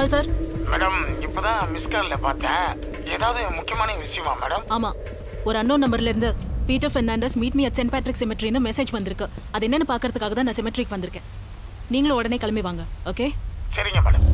Gopal sir madam இப்பதான் miss கால்ல பார்த்தேன் ஏதாவது முக்கியமான விஷயமா மேடம் ஆமா ஒரு அன்னோன் நம்பர்ல இருந்து Peter Fernandes meet me at Saint Patrick சிமெட்ரின்னு மெசேஜ் வந்திருக்கு அது என்னன்னு பார்க்கறதுக்காக தான் நான் சிமெட்ரிக் வந்திருக்கேன் நீங்களும் உடனே கிளம்பி வாங்க ஓகே சரிங்க மேடம்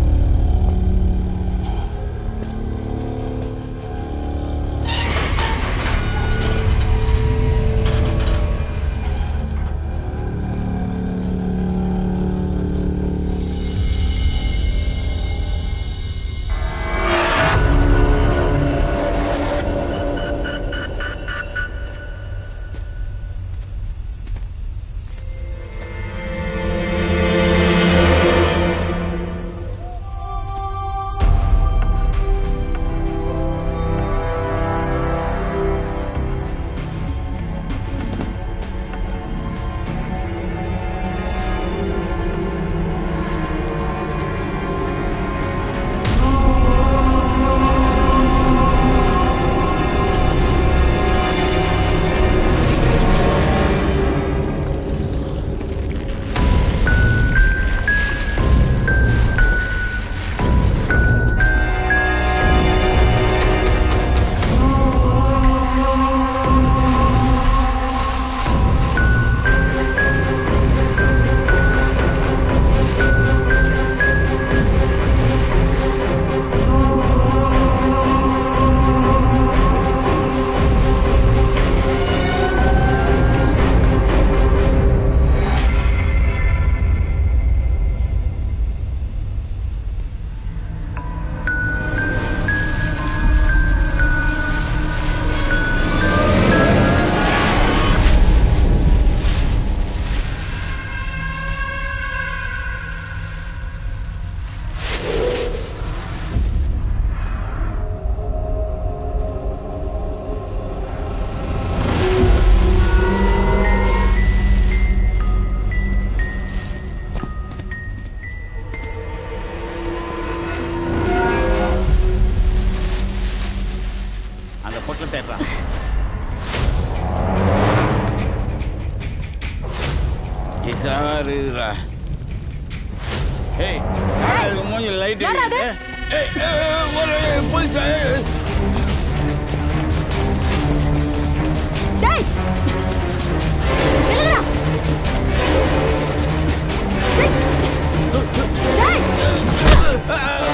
அந்த பொட்டில் தேடுறான் சாருடா ஏய் யாரு மூஞ்சி லைட் யார் அது? ஏய் ஏய், ஒரு போலீஸ் டேய் நில்லுடா டேய் டேய்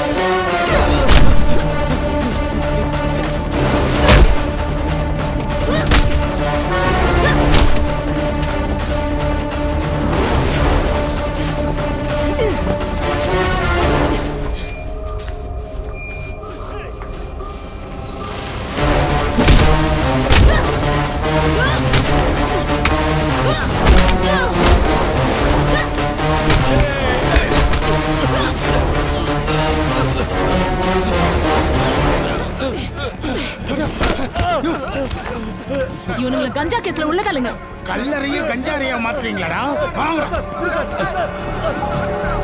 இவனுங்களை கஞ்சா கேஸ்ல உள்ள தள்ளுங்க கல்லறையும் கஞ்சாரையும் மாத்துறீங்களாடா வாங்க